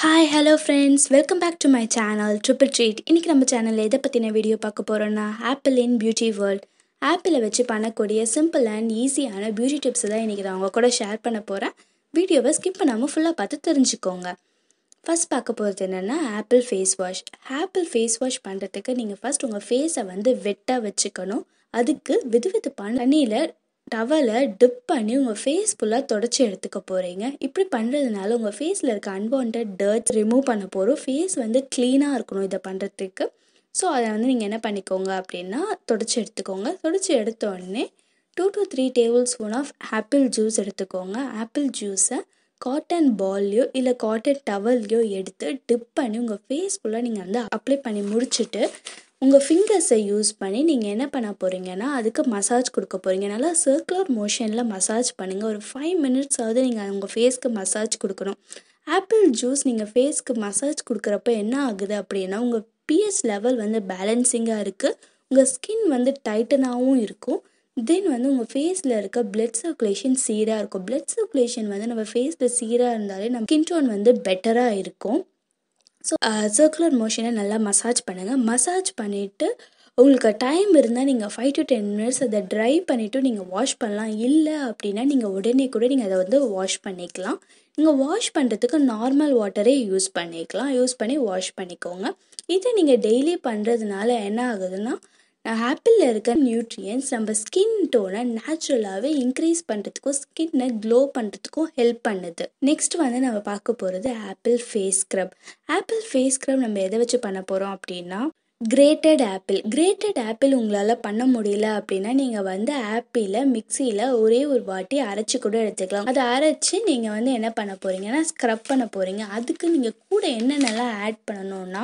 hi hello friends welcome back to my channel triple treat இன்றைக்கி நம்ம சேனலில் எதை பற்றின வீடியோ பார்க்க போகிறோன்னா ஆப்பிள் இன் பியூட்டி வேர்ல்ட் ஆப்பிளை வச்சு பண்ணக்கூடிய சிம்பிள் அண்ட் ஈஸியான பியூட்டி டிப்ஸ் தான் இன்றைக்கி நான் உங்கள் கூட ஷேர் பண்ண போகிறேன் வீடியோவை ஸ்கிப் பண்ணாமல் ஃபுல்லாக பார்த்து தெரிஞ்சுக்கோங்க ஃபர்ஸ்ட் பார்க்க போகிறது என்னென்னா apple face wash apple face wash பண்ணுறதுக்கு நீங்கள் ஃபர்ஸ்ட் உங்கள் ஃபேஸை வந்து வெட்டாக வச்சுக்கணும் அதுக்கு வெது வெதுப்பான தண்ணியில் டவலை டிப் பண்ணி உங்கள் ஃபேஸ் ஃபுல்லாக தொடச்சி எடுத்துக்க போகிறீங்க இப்படி பண்ணுறதுனால உங்கள் ஃபேஸில் இருக்க அன்வான்ட் டர்ட்ஸ் ரிமூவ் பண்ண போகிறோம் ஃபேஸ் வந்து க்ளீனாக இருக்கணும் இதை பண்ணுறதுக்கு ஸோ அதை வந்து நீங்கள் என்ன பண்ணிக்கோங்க அப்படின்னா தொடச்சி எடுத்துக்கோங்க தொடச்சி எடுத்த உடனே two to three table spoon of apple juice எடுத்துக்கோங்க ஆப்பிள் ஜூஸை காட்டன் பால்லையோ இல்லை காட்டன் டவல்லையோ எடுத்து டிப் பண்ணி உங்கள் ஃபேஸ் ஃபுல்லாக நீங்கள் வந்து அப்ளை பண்ணி முடிச்சுட்டு உங்கள் ஃபிங்கர்ஸை யூஸ் பண்ணி நீங்கள் என்ன பண்ண போகிறீங்கன்னா அதுக்கு மசாஜ் கொடுக்க போகிறீங்க நல்லா சர்க்குலர் மோஷனில் மசாஜ் பண்ணுங்கள் ஒரு ஃபைவ் மினிட்ஸாவது நீங்கள் உங்கள் ஃபேஸ்க்கு மசாஜ் கொடுக்கணும் ஆப்பிள் ஜூஸ் நீங்கள் ஃபேஸ்க்கு மசாஜ் கொடுக்குறப்ப என்ன ஆகுது அப்படின்னா உங்கள் பிஎஸ் லெவல் வந்து பேலன்சிங்காக இருக்குது உங்கள் ஸ்கின் வந்து டைட்டனாகவும் இருக்கும் தென் வந்து உங்கள் ஃபேஸில் இருக்க பிளட் சர்க்குலேஷன் சீராக இருக்கும் பிளட் சர்க்குலேஷன் வந்து நம்ம ஃபேஸில் சீராக இருந்தாலே நம்ம ஸ்கின் டோன் வந்து பெட்டராக இருக்கும் ஸோ சர்க்குலர் மோஷனை நல்லா மசாஜ் பண்ணுங்கள் மசாஜ் பண்ணிவிட்டு உங்களுக்கு டைம் இருந்தால் நீங்கள் ஃபைவ் டு டென் மினிட்ஸ் அதை ட்ரை பண்ணிவிட்டு நீங்கள் வாஷ் பண்ணலாம் இல்லை அப்படின்னா நீங்கள் உடனே கூட நீங்கள் அதை வந்து வாஷ் பண்ணிக்கலாம் நீங்கள் வாஷ் பண்ணுறதுக்கு நார்மல் வாட்டரே யூஸ் பண்ணிக்கலாம் யூஸ் பண்ணி வாஷ் பண்ணிக்கோங்க இதை நீங்கள் டெய்லி பண்ணுறதுனால என்ன ஆகுதுன்னா ஆப்பிளில் இருக்க நியூட்ரியன்ஸ் நம்ம ஸ்கின் டோனை நேச்சுரலாகவே இன்க்ரீஸ் பண்ணுறதுக்கும் ஸ்கின்னை க்ளோ பண்ணுறதுக்கும் ஹெல்ப் பண்ணுது நெக்ஸ்ட் வந்து நம்ம பார்க்க போகிறது apple face scrub apple face scrub நம்ம எதை வச்சு பண்ண போகிறோம் அப்படின்னா கிரேட்டட் ஆப்பிள் கிரேட்டட் ஆப்பிள் உங்களால் பண்ண முடியல அப்படின்னா நீங்கள் வந்து ஆப்பிளை மிக்சியில் ஒரே ஒரு வாட்டி அரைச்சி கூட எடுத்துக்கலாம் அதை அரைச்சி நீங்கள் வந்து என்ன பண்ண போகிறீங்கன்னா ஸ்க்ரப் பண்ண போகிறீங்க அதுக்கு நீங்கள் கூட என்னென்னலாம் ஆட் பண்ணணும்னா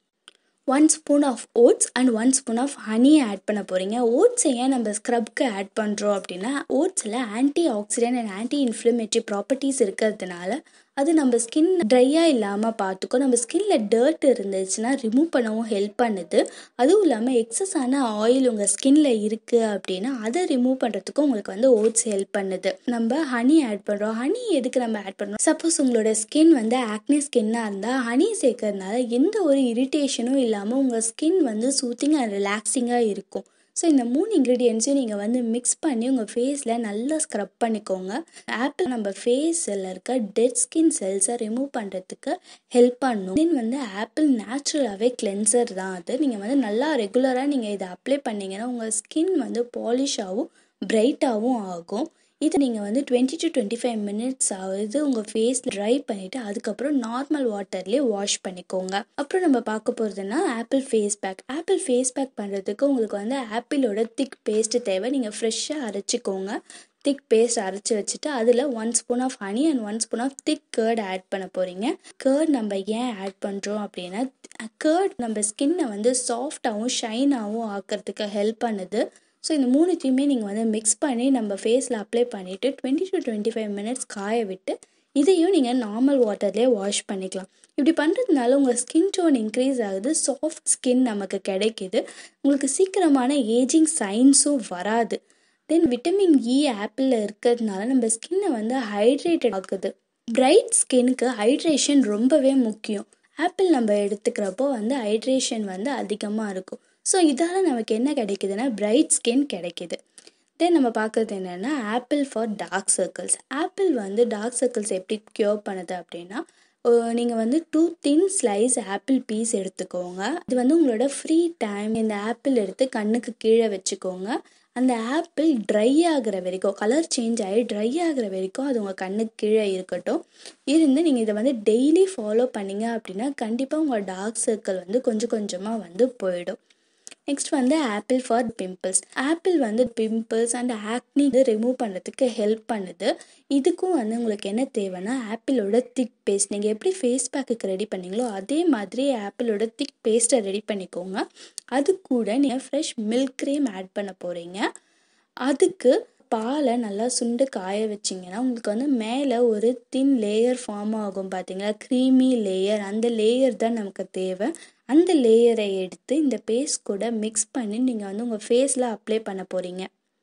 one spoon of oats and one spoon of honey add பண்ண போகிறீங்க ஓட்ஸை ஏன் நம்ம ஸ்க்ரப்க்கு ஆட் பண்ணுறோம் அப்படின்னா ஓட்ஸில் anti oxidant and anti inflammatory properties இருக்கிறதுனால அது நம்ம ஸ்கின் ட்ரையாக இல்லாமல் பார்த்துக்கும் நம்ம ஸ்கின்ல டர்ட் இருந்துச்சுன்னா ரிமூவ் பண்ணவும் ஹெல்ப் பண்ணுது அதுவும் இல்லாமல் எக்ஸஸான ஆயில் உங்கள் ஸ்கின்ல இருக்குது அப்படின்னா அதை ரிமூவ் பண்ணுறதுக்கும் உங்களுக்கு வந்து ஓட்ஸ் ஹெல்ப் பண்ணுது நம்ம ஹனி ஆட் பண்ணுறோம் ஹனி எதுக்கு நம்ம ஆட் பண்ணுறோம் சப்போஸ் உங்களோட ஸ்கின் வந்து ஆக்னி ஸ்கின்னாக இருந்தால் ஹனி சேர்க்கறதுனால எந்த ஒரு இரிட்டேஷனும் இல்லாமல் உங்கள் ஸ்கின் வந்து சூத்திங் அண்ட் ரிலாக்ஸிங்காக இருக்கும் ஸோ இந்த மூணு இன்க்ரீடியன்ஸையும் நீங்கள் வந்து மிக்ஸ் பண்ணி உங்கள் ஃபேஸில் நல்லா ஸ்க்ரப் பண்ணிக்கோங்க ஆப்பிள் நம்ம ஃபேஸில் இருக்க டெட் ஸ்கின் செல்ஸை ரிமூவ் பண்ணுறதுக்கு ஹெல்ப் பண்ணும் தென் வந்து ஆப்பிள் நேச்சுரலாகவே கிளென்சர் தான் அது நீங்கள் வந்து நல்லா ரெகுலராக நீங்கள் இதை அப்ளை பண்ணிங்கன்னா உங்கள் ஸ்கின் வந்து பாலிஷாகவும் பிரைட்டாகவும் ஆகும் இது நீங்கள் வந்து twenty to twenty five minutes ஆகுது உங்கள் ஃபேஸில் ட்ரை பண்ணிவிட்டு அதுக்கப்புறம் நார்மல் வாட்டர்லேயே வாஷ் பண்ணிக்கோங்க அப்புறம் நம்ம பார்க்க போகிறதுனா apple face pack apple face pack பண்ணுறதுக்கு உங்களுக்கு வந்து ஆப்பிளோட திக் பேஸ்ட்டு தேவை நீங்கள் ஃப்ரெஷ்ஷாக அரைச்சிக்கோங்க திக் பேஸ்ட் அரைச்சி வச்சுட்டு அதில் one spoon of honey and one spoon of thick curd add பண்ண போகிறீங்க கேர்ட் நம்ம ஏன் ஆட் பண்ணுறோம் அப்படின்னா கேர்ட் நம்ம ஸ்கின்னை வந்து சாஃப்டாகவும் ஷைனாகவும் ஆக்கிறதுக்கு ஹெல்ப் பண்ணுது ஸோ இந்த மூணுத்தையுமே நீங்கள் வந்து மிக்ஸ் பண்ணி நம்ம ஃபேஸில் அப்ளை பண்ணிவிட்டு twenty to twenty five minutes காய விட்டு இதையும் நீங்கள் நார்மல் வாட்டர்லேயே வாஷ் பண்ணிக்கலாம் இப்படி பண்ணுறதுனால உங்கள் ஸ்கின் டோன் இன்க்ரீஸ் ஆகுது சாஃப்ட் ஸ்கின் நமக்கு கிடைக்கிது உங்களுக்கு சீக்கிரமான ஏஜிங் சைன்ஸும் வராது தென் விட்டமின் இ ஆப்பிளில் இருக்கிறதுனால நம்ம ஸ்கின்னை வந்து ஹைட்ரேட்டட் ஆகுது பிரைட் ஸ்கின்னுக்கு ஹைட்ரேஷன் ரொம்பவே முக்கியம் ஆப்பிள் நம்ம எடுத்துக்கிறப்போ வந்து ஹைட்ரேஷன் வந்து அதிகமாக இருக்கும் ஸோ இதால் நமக்கு என்ன கிடைக்குதுன்னா பிரைட் ஸ்கின் கிடைக்கிது தென் நம்ம பார்க்குறது என்னென்னா apple for dark circles apple வந்து டார்க் சர்க்கிள்ஸ் எப்படி க்யூர் பண்ணுது அப்படின்னா நீங்கள் வந்து two thin slice apple piece எடுத்துக்கோங்க இது வந்து உங்களோட ஃப்ரீ டைம் இந்த ஆப்பிள் எடுத்து கண்ணுக்கு கீழே வச்சுக்கோங்க அந்த ஆப்பிள் ட்ரை ஆகிற வரைக்கும் கலர் சேஞ்ச் ஆகி ட்ரை ஆகிற வரைக்கும் அது உங்கள் கண்ணுக்கு கீழே இருக்கட்டும் இருந்து நீங்கள் இதை வந்து டெய்லி ஃபாலோ பண்ணீங்க அப்படின்னா கண்டிப்பாக உங்கள் டார்க் சர்க்கிள் வந்து கொஞ்சம் கொஞ்சமாக வந்து போயிடும் நெக்ஸ்ட் வந்து ஆப்பிள் ஃபார் பிம்பிள்ஸ் ஆப்பிள் வந்து பிம்பிள்ஸ் அண்ட் ஆக்னி ரிமூவ் பண்ணுறதுக்கு ஹெல்ப் பண்ணுது இதுக்கும் வந்து உங்களுக்கு என்ன தேவைன்னா ஆப்பிளோட திக் பேஸ்ட் நீங்கள் எப்படி ஃபேஸ் பேக்குக்கு ரெடி பண்ணீங்களோ அதே மாதிரி ஆப்பிளோட திக் பேஸ்ட்டை ரெடி பண்ணிக்கோங்க அது கூட நீங்கள் ஃப்ரெஷ் மில்க் க்ரீம் ஆட் பண்ண போகிறீங்க அதுக்கு பாலை நல்லா சுண்டு காய வச்சிங்கன்னா உங்களுக்கு வந்து மேலே ஒரு தின் லேயர் ஃபார்ம் ஆகும் பார்த்தீங்களா க்ரீமி லேயர் அந்த லேயர் தான் நமக்கு தேவை அந்த லேயரை எடுத்து இந்த பேஸ்ட் கூட மிக்ஸ் பண்ணி நீங்கள் வந்து உங்கள் ஃபேஸில் அப்ளை பண்ண போகிறீங்க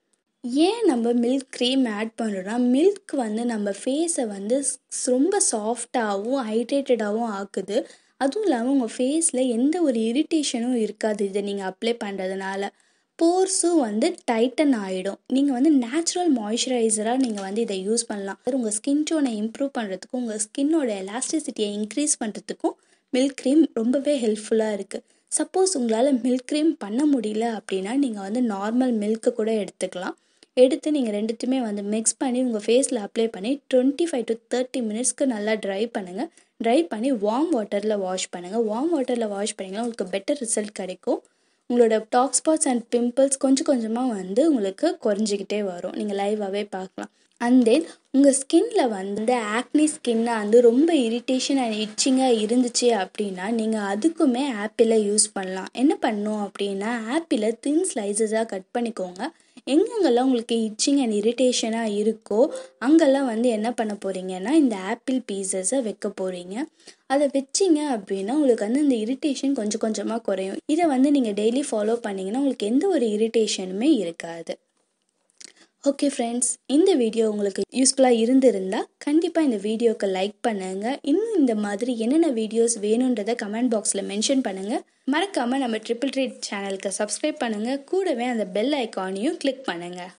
ஏன் நம்ம மில்க் க்ரீம் ஆட் பண்ணுறோன்னா மில்க் வந்து நம்ம ஃபேஸை வந்து ரொம்ப சாஃப்டாகவும் ஹைட்ரேட்டடாகவும் ஆக்குது அதுவும் இல்லாமல் உங்கள் ஃபேஸில் எந்த ஒரு இரிட்டேஷனும் இருக்காது இதை நீங்கள் அப்ளை பண்ணுறதுனால போர்ஸும் வந்து டைட்டன் ஆகிடும் நீங்கள் வந்து நேச்சுரல் மாய்ஸ்சரைசராக நீங்கள் வந்து இதை யூஸ் பண்ணலாம் உங்கள் ஸ்கின் டோனை இம்ப்ரூவ் பண்ணுறதுக்கும் உங்கள் ஸ்கின்னோட எலாஸ்டிசிட்டியை இன்க்ரீஸ் பண்ணுறதுக்கும் மில்க் க்ரீம் ரொம்பவே ஹெல்ப்ஃபுல்லாக இருக்குது சப்போஸ் உங்களால் மில்க் க்ரீம் பண்ண முடியல அப்படின்னா நீங்கள் வந்து நார்மல் மில்க்கு கூட எடுத்துக்கலாம் எடுத்து நீங்கள் ரெண்டுத்தையுமே வந்து மிக்ஸ் பண்ணி உங்கள் ஃபேஸில் அப்ளை பண்ணி டுவெண்ட்டி ஃபைவ் டு தேர்ட்டி மினிட்ஸ்க்கு நல்லா ட்ரை பண்ணுங்கள் ட்ரை பண்ணி வார்ம் வாட்டரில் வாஷ் பண்ணுங்கள் வார்ம் வாட்டரில் வாஷ் பண்ணிங்கன்னா உங்களுக்கு பெட்டர் ரிசல்ட் கிடைக்கும் உங்களோட டாக் ஸ்பாட்ஸ் அண்ட் பிம்பிள்ஸ் கொஞ்சம் கொஞ்சமாக வந்து உங்களுக்கு குறைஞ்சிக்கிட்டே வரும் நீங்கள் லைவாகவே பார்க்கலாம் அண்ட் தென் உங்கள் ஸ்கின்ல வந்து ஆக்னி ஸ்கின்னாக வந்து ரொம்ப இரிட்டேஷன் அண்ட் இச்சிங்காக இருந்துச்சு அப்படின்னா நீங்கள் அதுக்குமே ஆப்பிளை யூஸ் பண்ணலாம் என்ன பண்ணும் அப்படின்னா ஆப்பிளை தின் ஸ்லைசஸாக கட் பண்ணிக்கோங்க எங்கெங்கெல்லாம் உங்களுக்கு இச்சிங் அண்ட் இரிட்டேஷனாக இருக்கோ அங்கெல்லாம் வந்து என்ன பண்ண போகிறீங்கன்னா இந்த ஆப்பிள் பீசஸை வைக்க போகிறீங்க அதை வச்சிங்க அப்படின்னா உங்களுக்கு வந்து இந்த இரிட்டேஷன் கொஞ்சம் கொஞ்சமாக குறையும் இதை வந்து நீங்கள் டெய்லி ஃபாலோ பண்ணிங்கன்னா உங்களுக்கு எந்த ஒரு இரிட்டேஷனுமே இருக்காது ஓகே ஃப்ரெண்ட்ஸ் இந்த வீடியோ உங்களுக்கு யூஸ்ஃபுல்லாக இருந்திருந்தால் கண்டிப்பாக இந்த வீடியோக்கு லைக் பண்ணுங்கள் இன்னும் இந்த மாதிரி என்னென்ன வீடியோஸ் வேணுன்றதை கமெண்ட் பாக்ஸில் மென்ஷன் பண்ணுங்கள் மறக்காமல் நம்ம ட்ரிபிள் ட்ரீட் சேனலுக்கு சப்ஸ்கிரைப் பண்ணுங்கள் கூடவே அந்த பெல் ஐக்கானையும் கிளிக் பண்ணுங்கள்